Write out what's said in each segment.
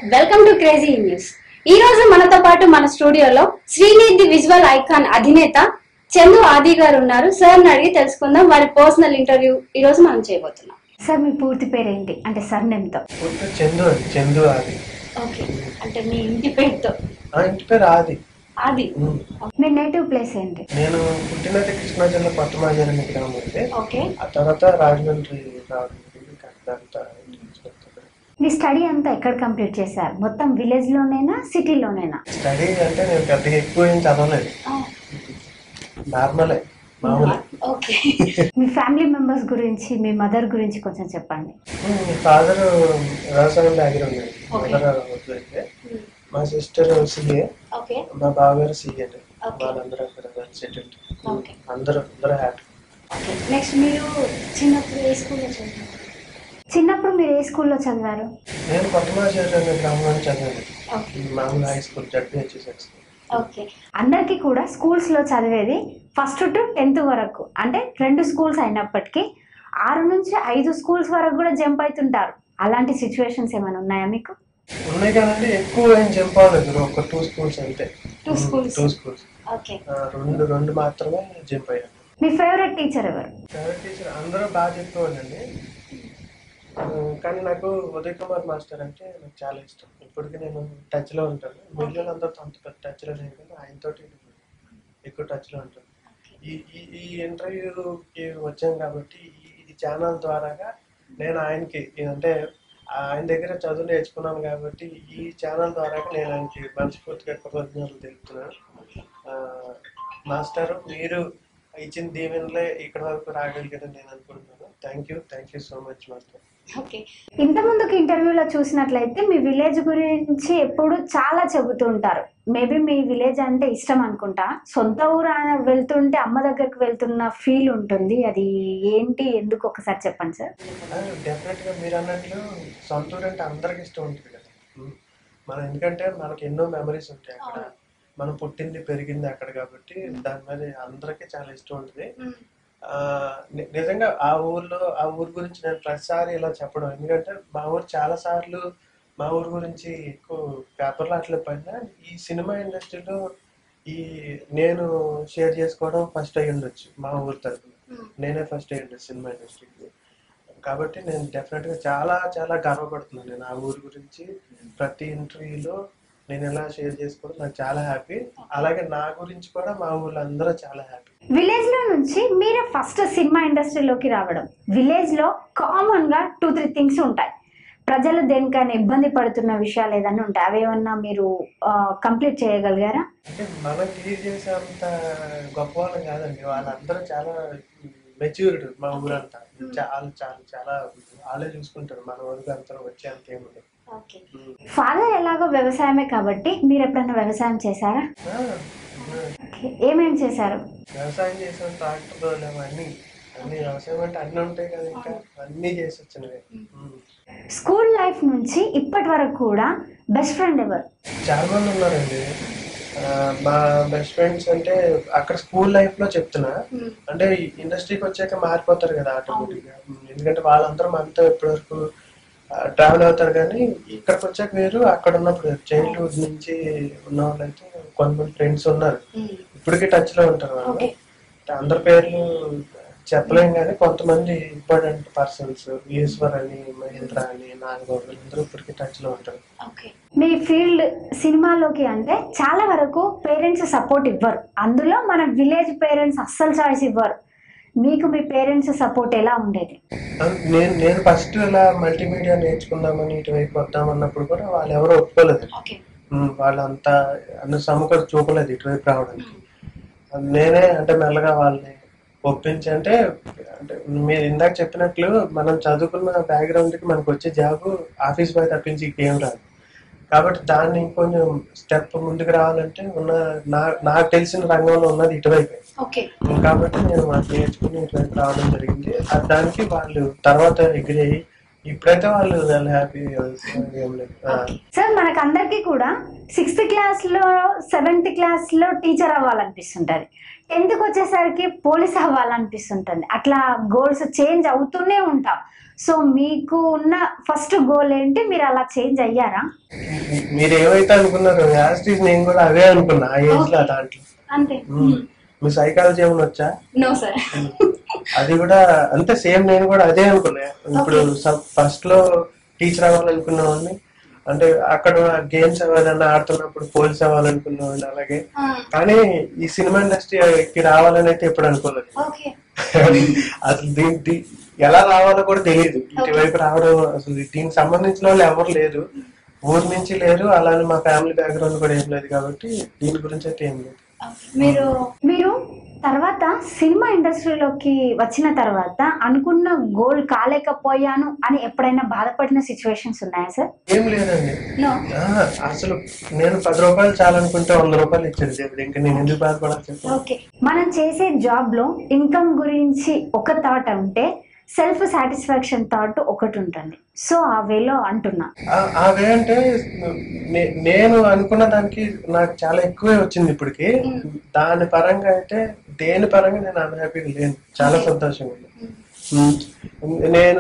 Welcome to crazy news ఈ రోజు మనతో పాటు మన స్టూడియోలో శ్రీనిధి విజువల్ ఐకాన్ అధినేత చందు ఆది గారు ఉన్నారు సార్ అడిగి తెలుసుకుందాం వారి పర్సనల్ ఇంటర్వ్యూ ఈ రోజు మనం చేయబోతున్నాం సార్ మీ పూర్తి పేరు ఏంటి అంటే సర్ నేమ్ తో పుట్టు చందు అది చందు ఆది ఓకే అంటే మీ ఇంటి పేరుతో ఆ ఇంటి పేరు ఆది ఆది ఉమ్. మీ నేటివ్ ప్లేస్ ఏంటి నేను పుట్టినది కృష్ణా జిల్లా కొత్త మాజారి అనే గ్రామం అయితే ఓకే ఆ తర్వాత రాజమండ్రి రావడం జరిగింది. అక్కడంతా మీ స్టడీ అంతా ఎక్కడ కంప్లీట్ చేశారు మొత్తం విలేజ్ లోనేనా సిటీలోనేనా స్టడీ అంటే నేను పెద్దగా ఎక్కువ ఏం చదవలేదు నార్మలే మామూలే ఓకే మీ ఫ్యామిలీ మెంబర్స్ గురించి మీ మదర్ గురించి కొంచెం చెప్పండి ఉమ్, మీ ఫాదర్ వ్యవసాయం బ్యాగ్రౌండ్ ఉంది Okay. మదర్ అయితే మా సిస్టర్ సిఏ ఓకే మా బావగారు సిఏ Okay. వాళ్ళందరూ అక్కడ సెటిల్డ్ Okay. అందరూ అందరూ హ్యాపీ ఓకే నెక్స్ట్ మీరు చిన్నప్పుడు ఏ స్కూల్లో చదివారు చిన్నప్పుడు మీరు ఏ స్కూల్లో చదివారు నేను కొత్త మాజారి అనే గ్రామంలో చదివాను ఓకే మామూలు high school ZPHS school okay అందరికీ కూడా స్కూల్స్లో చదివేది ఫస్ట్ టు టెన్త్ వరకు అంటే రెండు స్కూల్స్ అయినప్పటికీ ఆరు నుంచి ఐదు స్కూల్స్ వరకు కూడా జంప్ అవుతుంటారు అలాంటి సిచ్యువేషన్స్ ఏమైనా ఉన్నాయా మీకు ఉన్నాయి కదండి ఎక్కువ ఏం జంప్ అవ్వలేదు ఒక టూ స్కూల్స్ అంతే Two schools. Two schools okay రెండు రెండు మాత్రమే జంప్ అయ్యాను మీ ఫేవరెట్ టీచర్ ఎవరు ఫేవరెట్ టీచర్ అందరూ బాగా చెప్పేవాళ్ళండి ఆ, కానీ నాకు ఉదయ్ కుమార్ మాస్టర్ అంటే నాకు చాలా ఇష్టం ఇప్పటికీ నేను టచ్ లో ఉంటాను మిగిలిన అందరితో అంత పెద్ద టచ్ లో లేదు కానీ ఆయనతోటి ఎక్కువ టచ్ లో ఉంటాను ఈ ఈ ఈ ఇంటర్వ్యూకి వచ్చాం కాబట్టి ఈ ఈ ఛానల్ ద్వారాగా నేను ఆయనకి అంటే ఆయన దగ్గర చదువు నేర్చుకున్నాను కాబట్టి ఈ ఛానల్ ద్వారా నేను ఆయనకి మనస్ఫూర్తిగా కృతజ్ఞతలు తెలుపుతున్నాను ఆ, మాస్టర్ మీరు ఇచ్చిన దీవెనలే ఇక్కడ వరకు రాగలిగారని నేను అనుకుంటున్నాను thank you thank you so much master okay ఇంత ముందుకు ఇంటర్వ్యూలో చూసినట్లయితే మీ విలేజ్ గురించి ఎప్పుడు చాలా చెబుతూ ఉంటారు మేబీ మీ విలేజ్ అంటే ఇష్టం అనుకుంటా సొంత ఊరు అన- వెళ్తుంటే అమ్మ దగ్గరికి వెళ్తున్న ఫీల్ ఉంటుంది అది ఏంటి ఎందుకు ఒకసారి చెప్పండి సార్ డెఫినెట్ గా మీరు అన్నట్లు సొంత ఊరు అంటే అందరికి ఇష్టం ఉంటుంది కదా ఉమ్. మనం ఎందుకంటే మనకి ఎన్నో మెమరీస్ ఉంటాయి అక్కడ మనం పుట్టింది పెరిగింది అక్కడ కాబట్టి దాని మీద అందరికీ చాలా ఇష్టం ఉంటుంది ఆ, ని- నిజంగా ఆ ఊర్లో ఆ ఊరు గురించి నేను ప్రతిసారి ఇలా చెప్పడం ఎందుకంటే మా ఊరు చాలా సార్లు మా ఊరు గురించి ఎక్కువ పేపర్లు అట్లా పడినా ఈ సినిమా ఇండస్ట్రీలో ఈ నేను షేర్ చేసుకోవడం ఫస్ట్ అయ్యి ఉండొచ్చు మా ఊరు తరఫున నేనే ఫస్ట్ అయ్యి ఉండొచ్చు సినిమా ఇండస్ట్రీకి కాబట్టి నేను డెఫినెట్ గా చాలా చాలా గర్వపడుతున్నాను నేను ఆ ఊరు గురించి ప్రతి ఇంటర్వ్యూలో నేను ఎలా షేర్ చేసుకోవడం నాకు చాలా హ్యాపీ అలాగే నా గురించి కూడా మా ఊళ్ళో అందరూ చాలా హ్యాపీ విలేజ్ లో నుంచి మీరే ఫస్ట్ సినిమా ఇండస్ట్రీలోకి రావడం విలేజ్ లో కామన్ గా టూ త్రీ థింగ్స్ ఉంటాయి ప్రజలు దేనికైనా ఇబ్బంది పడుతున్న విషయాలు ఏదైనా ఉంటాయి అవేమన్నా మీరు కంప్లీట్ చేయగలిగారా అంటే మనం క్లియర్ చేసేంత గొప్ప వాళ్ళం కాదండి వాళ్ళందరూ చాలా మెచ్యూర్డ్ మా ఊరంతా చాలా చాలా చాలా వాళ్ళే చూసుకుంటారు మన ఊరికి అంతా వచ్చేంత ఏముంది ఫాదర్ ఎలాగో వ్యవసాయమే కాబట్టి మీరు ఎప్పుడైనా వ్యవసాయం చేశారా ఆ, ఆ, Okay. ఏమేం చేశారు వ్యవసాయం చేసాం ట్రాక్టర్ అన్నీ అన్ని వ్యవసాయం అంటే అన్నీ ఉంటాయి కదా ఇంకా అన్నీ చేసి వచ్చినవి ఉమ్. స్కూల్ లైఫ్ నుంచి ఇప్పటి వరకు కూడా బెస్ట్ ఫ్రెండ్ ఎవరు చాలా మంది ఉన్నారండి ఆ, మా బెస్ట్ ఫ్రెండ్స్ అంటే అక్కడ స్కూల్ లైఫ్ లో చెప్తున్నా అంటే ఇండస్ట్రీకి వచ్చాక మారిపోతారు కదా ఆటోమేటిక్ గా ఎందుకంటే వాళ్ళందరూ మనతో ఇప్పటివరకు ట్రావెల్ అవుతారు కానీ ఇక్కడికి వచ్చాక వేరు అక్కడ ఉన్నప్పుడు చైల్డ్హుడ్ నుంచి ఉన్న వాళ్ళైతే కొంతమంది ఫ్రెండ్స్ ఉన్నారు ఇప్పటికీ టచ్ లో ఉంటారు వాళ్ళు Okay. అందరి పేర్లు చెప్పలేం కానీ కొంతమంది ఇంపార్టెంట్ పర్సన్స్ ఈశ్వర్ అని మహేంద్ర అని నాగబాబు అందరూ ఇప్పటికీ టచ్ లో ఉంటారు మీ ఫీల్డ్ సినిమాలోకి అంటే చాలా వరకు పేరెంట్స్ సపోర్ట్ ఇవ్వరు అందులో మన విలేజ్ పేరెంట్స్ అస్సలు చాయిస్ ఇవ్వరు మీకు మీ పేరెంట్స్ సపోర్ట్ ఎలా ఉండేది అన్- నేను నేను ఫస్ట్ ఇలా మల్టీమీడియా నేర్చుకుందామని ఇటువైపు వద్దాం అన్నప్పుడు కూడా వాళ్ళు ఎవరు ఒప్పుకోలేదు ఉమ్, వాళ్ళంతా అన్న సముఖత చూపలేదు ఇటువైపు రావడానికి నేనే అంటే మెల్లగా వాళ్ళని ఒప్పించి అంటే అంటే మీరు ఇందాక చెప్పినట్లు మనం చదువుకున్న బ్యాక్గ్రౌండ్ కి మనకు వచ్చే జాబ్ ఆఫీస్ బాయ్ తప్పించి ఏం రాదు కాబట్టి దాన్ని ఇంకొంచెం స్టెప్ ముందుకు రావాలంటే ఉన్న నా నాకు తెలిసిన రంగంలో ఉన్నది ఇటువైపే ఓకే కాబట్టి నేను వాళ్ళు నేర్చుకుని ఇటువైపు రావడం జరిగింది ఆ దానికి వాళ్ళు తర్వాత ఎగ్రీ అయ్యి ఇప్పుడైతే వాళ్ళు చాలా హ్యాపీ ఏం లేదు ఆ, సార్ మనకు అందరికీ కూడా సిక్స్త్ క్లాస్ లో సెవెంత్ క్లాస్ లో టీచర్ అవ్వాలనిపిస్తుంటది ఎందుకు వచ్చేసరికి పోలీస్ అవ్వాలనిపిస్తుంటుంది అట్లా గోల్స్ చేంజ్ అవుతూనే ఉంటాం సో మీకు ఉన్న ఫస్ట్ గోల్ ఏంటి మీరు అలా చేంజ్ అయ్యారా మీరు ఏమైతే అనుకున్నారో యాస్టీస్ నేను కూడా అవే అనుకున్నా ఆ ఏజ్ లో దాంట్లో అంతే ఉమ్. మీ సైకాలజీ ఏమైనా వచ్చా నో సార్ అది కూడా అంతే సేమ్ నేను కూడా అదే అనుకున్నా ఇప్పుడు ఫస్ట్ లో టీచర్ అవ్వాలనుకున్న వాళ్ళని అంటే అక్కడ గేమ్స్ ఏమైనా ఆడుతున్నప్పుడు పోలీస్ అవ్వాలనుకున్న వాళ్ళు అలాగే కానీ ఈ సినిమా ఇండస్ట్రీకి రావాలని అయితే ఎప్పుడు అనుకోలేదు ఓకే అసలు దీని దీ- ఎలా రావాలో కూడా తెలియదు ఇటువైపు రావడం అసలు దీనికి సంబంధించిన వాళ్ళు ఎవరు లేరు ఊరు నుంచి లేరు అలానే మా ఫ్యామిలీ బ్యాక్గ్రౌండ్ కూడా ఏం లేదు కాబట్టి దీని గురించి అయితే ఏం లేదు మీరు మీరు తర్వాత సినిమా ఇండస్ట్రీలోకి వచ్చిన తర్వాత అనుకున్న గోల్ కాలేకపోయాను అని ఎప్పుడైనా బాధపడిన సిచ్యువేషన్స్ ఉన్నాయా సార్ ఏం లేదండి నో ఆ, అసలు నేను పది రూపాయలు చాలనుకుంటే వంద రూపాయలు ఇచ్చాడు దేవుడు ఇంకా నేను ఎందుకు బాధపడాలి చెప్పు ఓకే మనం చేసే జాబ్ లో ఇన్కమ్ గురించి ఒక థాట్ ఉంటే సెల్ఫ్ సాటిస్ఫాక్షన్ థాట్ ఒకటి ఉంటుంది సో ఆ వేలో అంటున్నా ఆ- ఆ వే అంటే నే- నేను అనుకున్న దానికి నాకు చాలా ఎక్కువే వచ్చింది ఇప్పటికి దాని పరంగా అయితే దేని పరంగా నేను అన్హ్యాపీగా లేను చాలా సంతోషంగా ఉంది ఉమ్. నేను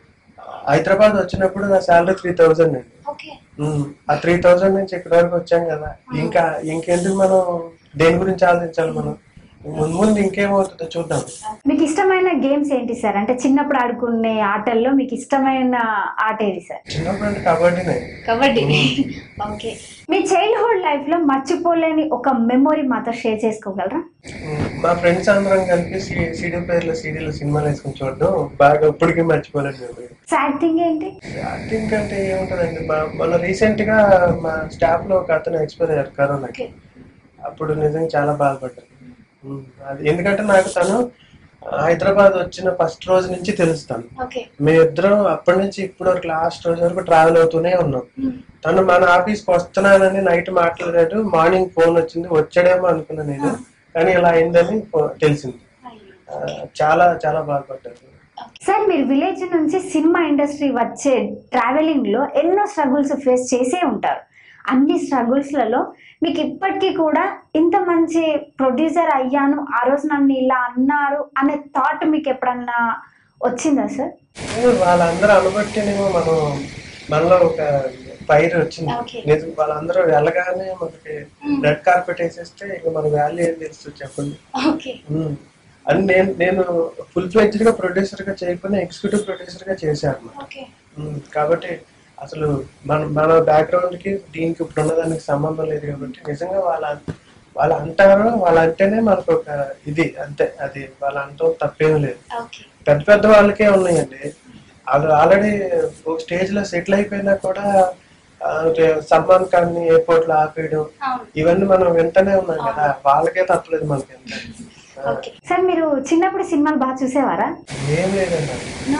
హైదరాబాద్ వచ్చినప్పుడు నా శాలరీ త్రీ థౌజండ్ అండి ఓకే ఉమ్. ఆ త్రీ థౌజండ్ నుంచి ఇక్కడ వరకు వచ్చాం కదా ఇంకా ఇంకెందుకు మనం దేని గురించి ఆలోచించాలి మనం ముందు ముందు ఇంకేమవుతుందో చూద్దాం మీకు ఇష్టమైన గేమ్స్ ఏంటి సార్ అంటే చిన్నప్పుడు ఆడుకునే ఆటల్లో మీకు ఇష్టమైన ఆట ఏది సార్ చిన్నప్పుడు అంటే కబడ్డీనే కబడ్డీ ఓకే మీ చైల్డ్హుడ్ లైఫ్ లో మర్చిపోలేని ఒక మెమొరీ మాతో షేర్ చేసుకోగలరా ఉమ్, మా ఫ్రెండ్స్ అందరం కలిపి సీడీ ప్లేయర్లో సీడీలో సినిమాలు వేసుకుని చూడడం బాగా ఇప్పటికీ మర్చిపోలేదు మేము సాడ్ థింగ్ ఏంటి యాక్టింగ్ అంటే ఏముంటదండి మా మొన్న రీసెంట్ గా మా స్టాఫ్ లో ఒక అతను ఎక్స్పైర్ అయ్యారు కరోనాకి అప్పుడు నిజంగా చాలా బాధపడ్డాను ఉమ్, అది ఎందుకంటే నాకు తను హైదరాబాద్ వచ్చిన ఫస్ట్ రోజు నుంచి తెలుస్తాను ఓకే మేమిద్దరం అప్పటి నుంచి ఇప్పటి వరకు లాస్ట్ రోజు వరకు ట్రావెల్ అవుతూనే ఉన్నాం తను మన ఆఫీస్కి వస్తున్నానని నైట్ మాట్లాడాడు మార్నింగ్ ఫోన్ వచ్చింది వచ్చాడేమో అనుకున్నా నేను కానీ ఇలా అయిందని ఫో- తెలిసింది ఆ, చాలా చాలా బాధపడ్డాను సార్ మీరు విలేజ్ నుంచి సినిమా ఇండస్ట్రీ వచ్చే ట్రావెలింగ్ లో ఎన్నో స్ట్రగుల్స్ ఫేస్ చేసే ఉంటారు అన్ని స్ట్రగుల్స్ లలో మీకు ఇప్పటికీ కూడా ఇంత మంచి ప్రొడ్యూసర్ అయ్యాను ఆ రోజు నన్ను ఇలా అన్నారు అనే థాట్ మీకు ఎప్పుడన్నా వచ్చిందా సార్ ఏ, వాళ్ళందరూ అనుబట్టినేమో మనం మనలో ఒక ఫైర్ వచ్చింది Okay. నిజం వాళ్ళందరూ వెళ్ళగానే మనకి రెడ్ కార్పెట్ వేసేస్తే ఇక మన వాల్యూ ఏం తెలుస్తుంది చెప్పండి ఓకే ఉమ్. అని నేను నేను ఫుల్ ఫ్లెడ్జ్డ్ గా ప్రొడ్యూసర్ గా చేయకుండా ఎగ్జిక్యూటివ్ ప్రొడ్యూసర్ గా చేశాను అన్నమాట ఓకే ఉమ్, కాబట్టి అసలు మన మన బ్యాక్గ్రౌండ్ కి దీనికి ఇప్పుడు ఉన్నదానికి సంబంధం లేదు కాబట్టి నిజంగా వాళ్ళ వాళ్ళు అంటారు వాళ్ళు అంటేనే మనకు ఒక ఇది అంతే అది వాళ్ళు అంటాం తప్పేం లేదు ఓకే పెద్ద పెద్ద వాళ్ళకే ఉన్నాయండి అది ఆల్రెడీ ఒక స్టేజ్ లో సెటిల్ అయిపోయినా కూడా ఆ, అంటే సల్మాన్ ఖాన్ ని ఎయిర్పోర్ట్ లో ఆపేయడం అవును ఇవన్నీ మనం వింటనే ఉన్నాం కదా వాళ్ళకే తప్పలేదు మనకి ఎంత ఆ, ఓకే సార్ మీరు చిన్నప్పుడు సినిమాలు బాగా చూసేవారా ఏం లేదండి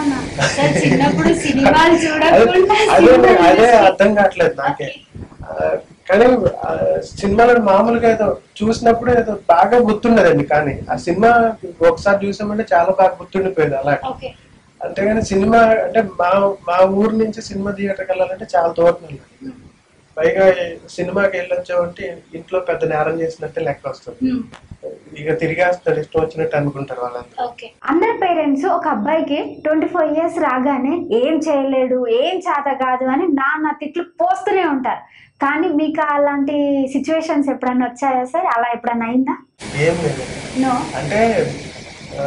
సార్ చిన్నప్పుడు సినిమాలు చూడకుండా అదే సినిమాలు అదే చూసి- అర్థం కావట్లేదు నాకే ఆ, కానీ ఆ, సినిమాలను మామూలుగా ఏదో చూసినప్పుడు ఏదో బాగా గుర్తుండదండి కానీ ఆ సినిమా ఒకసారి చూసామంటే చాలా బాగా గుర్తుండిపోయేది అలా ఓకే అంతేగాని సినిమా అంటే మా మా ఊరు నుంచి సినిమా థియేటర్కి వెళ్ళాలంటే చాలా దూరం వెళ్ళాలి పైగా సినిమాకి వెళ్ళొచ్చామంటే ఇంట్లో పెద్ద నేరం చేసినట్టే లెక్క వస్తుంది ఇక తిరిగేస్తాడు ఇష్టం వచ్చినట్టు అనుకుంటారు వాళ్ళందరూ ఓకే అందరి పేరెంట్స్ ఒక అబ్బాయికి ట్వంటీ ఫోర్ ఇయర్స్ రాగానే ఏం చేయలేడు ఏం చేత కాదు అని నాన్న తిట్లు పోస్తూనే ఉంటారు కానీ మీకు అలాంటి సిచ్యువేషన్స్ ఎప్పుడన్నా వచ్చాయా సార్ అలా ఎప్పుడన్నా అయిందా ఏం లేదు నో అంటే ఆ,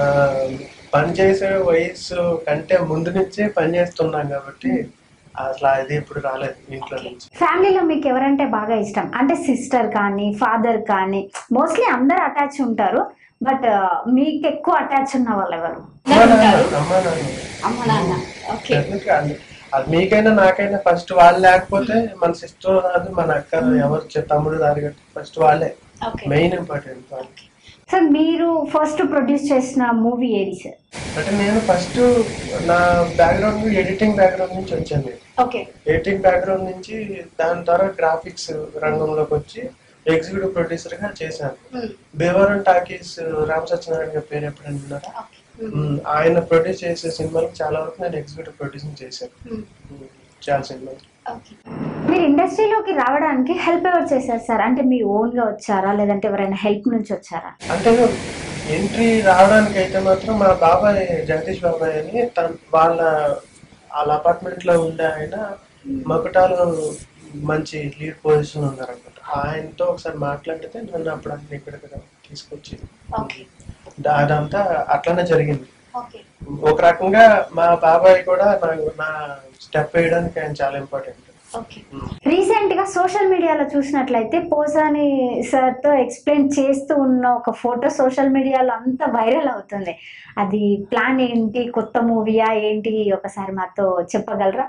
పని చేసే వయసు కంటే ముందు నుంచే పని చేస్తున్నాం కాబట్టి అసలు అది ఇప్పుడు రాలేదు ఇంట్లో నుంచి ఫ్యామిలీలో మీకు ఎవరంటే బాగా ఇష్టం అంటే సిస్టర్ కానీ ఫాదర్ కానీ మోస్ట్లీ అందరు అటాచ్ ఉంటారు బట్ మీకు ఎక్కువ అటాచ్ ఉన్న వాళ్ళు ఎవరు అమ్మా నాన్న, అమ్మా నాన్న. అమ్మ నాన్న ఓకే Definitely అది అది మీకైనా నాకైనా ఫస్ట్ వాళ్ళు లేకపోతే మన సిస్టర్ రాదు మన అక్క ఎవరు చె- తమ్ముడు దారి ఫస్ట్ వాళ్ళే ఓకే మెయిన్ ఇంపార్టెంట్ వాళ్ళు సార్ మీరు ఫస్ట్ ప్రొడ్యూస్ చేసిన మూవీ ఏది సార్ అంటే నేను ఫస్ట్ నా బ్యాక్గ్రౌండ్ ఎడిటింగ్ బ్యాక్గ్రౌండ్ నుంచి వచ్చాను నేను ఓకే ఎడిటింగ్ బ్యాక్గ్రౌండ్ నుంచి దాని ద్వారా గ్రాఫిక్స్ రంగంలోకి వచ్చి ఎగ్జిక్యూటివ్ ప్రొడ్యూసర్ గా చేశాను భీమవరం టాకీస్ రామ్ సత్యనారాయణ గారి పేరు ఎప్పుడైనా విన్నారా ఉమ్, ఆయన ప్రొడ్యూస్ చేసే సినిమాలకు చాలా వరకు నేను ఎగ్జిక్యూటివ్ ప్రొడ్యూసింగ్ చేశాను ఉమ్, చాలా సినిమాలు ఓకే మీరు ఇండస్ట్రీలోకి రావడానికి హెల్ప్ ఎవరు చేశారు సార్ అంటే మీ ఓన్ గా వచ్చారా లేదంటే ఎవరైనా హెల్ప్ నుంచి వచ్చారా అంటే ఎంట్రీ రావడానికి అయితే మాత్రం మా బాబాయ్ జగదీష్ బాబాయ్ అని తన వాళ్ళ వాళ్ళ అపార్ట్మెంట్ లో ఉండే ఆయన మకుటాలో మంచి లీడ్ పొజిషన్ ఉన్నారనమాట ఆయనతో ఒకసారి మాట్లాడితే నన్ను అప్పుడు అన్ని ఇక్కడికి తీసుకొచ్చి ఓకే దా- అదంతా అట్లానే జరిగింది ఓకే ఒక రకంగా మా బాబాయ్ కూడా నాకు నా స్టెప్ వేయడానికి ఆయన చాలా ఇంపార్టెంట్ ఓకే రీసెంట్ గా సోషల్ మీడియాలో చూసినట్లయితే పోసాని సార్ తో ఎక్స్ప్లెయిన్ చేస్తూ ఉన్న ఒక ఫోటో సోషల్ మీడియాలో అంతా వైరల్ అవుతుంది అది ప్లాన్ ఏంటి కొత్త మూవీయా ఏంటి ఒకసారి మాతో చెప్పగలరా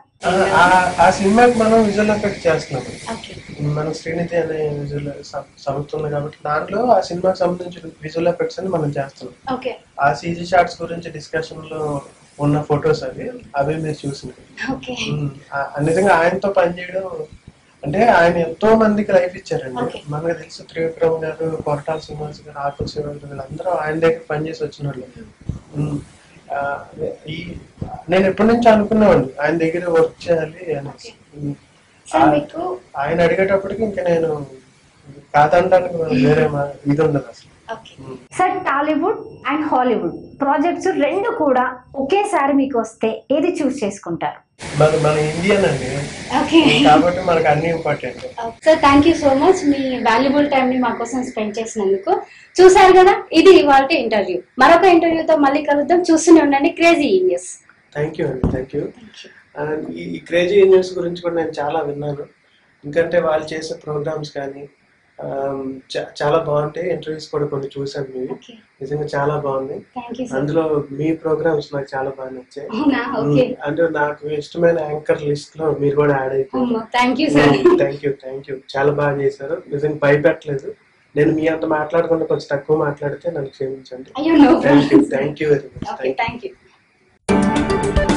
ఆ సినిమాకి మనం విజువల్ ఎఫెక్ట్ చేస్తున్నాం ఓకే మన శ్రీనిధి అనే విజువల్ సంస్థ ఉంది కాబట్టి దాంట్లో ఆ సినిమాకి సంబంధించిన విజువల్ ఎఫెక్ట్స్ అని మనం చేస్తున్నాం ఓకే ఆ సీజీ షార్ట్స్ గురించి డిస్కషన్ లో ఉన్న ఫొటోస్ అవి అవి మీరు చూసినవి ఓకే ఉమ్, ఆ- ఆ నిజంగా ఆయనతో పనిచేయడం అంటే ఆయన ఎంతో మందికి లైఫ్ ఇచ్చారండి Okay. మనకు తెలుసు త్రివిక్రమ్ గారు కొరటాల శ్రీనివాస్ గారు ఆకుల శ్రీనివాస్ గారు వీళ్ళందరూ ఆయన దగ్గర పనిచేసి వచ్చిన వాళ్ళు ఉమ్, ఆ, ఈ నేను ఎప్పటి నుంచి అనుకున్నామండి ఆయన దగ్గర వర్క్ చేయాలి అనేసి ఉమ్, సార్ ఆ- మీకు ఆయన అడిగేటప్పటికి ఇంకా నేను కాదంటానికి వేరే మా- ఇది ఉండదు అసలు okay um. Sir Tollywood and Hollywood projects రెండు కూడా ఒకేసారి మీకు వస్తే ఏది చూస్ చేసుకుంటారు మన మన ఇండియన్ అండి ఓకే కాబట్టి మనకు అన్ని important sir thank you so much మీ వాల్యుబుల్ టైం ని మా కోసం స్పెండ్ చేసినందుకు చూసారు కదా ఇది ఇవాళ ఇంటర్వ్యూ మరొక ఇంటర్వ్యూతో మళ్ళీ కలుద్దాం చూస్తూనే ఉండండి క్రేజీ న్యూస్ థ్యాంక్ యూ అండి థ్యాంక్ యూ అండ్ ఈ క్రేజీ న్యూస్ గురించి కూడా నేను చాలా విన్నాను ఎందుకంటే వాళ్ళు చేసే ప్రోగ్రామ్స్ కానీ ఆమ్, చా- చాలా బాగుంటాయి ఇంటర్వ్యూస్ కూడా కొన్ని చూసాను మీరు ఓకే నిజంగా చాలా బాగుంది థ్యాంక్ యూ సార్ అందులో మీ ప్రోగ్రామ్స్ నాకు చాలా బాగా నచ్చాయి అవునా ఓకే ఉమ్, అంటే నాకు ఇష్టమైన యాంకర్ లిస్ట్ లో మీరు కూడా యాడ్ అయిపోయారు thank you sir thank you thank you చాలా బాగా చేశారు నిజంగా భయపెట్టలేదు నేను మీ అంత మాట్లాడకుండా కొంచెం తక్కువ మాట్లాడితే నన్ను క్షమించండి అయ్యో no thank you thank you very much okay thank you thank you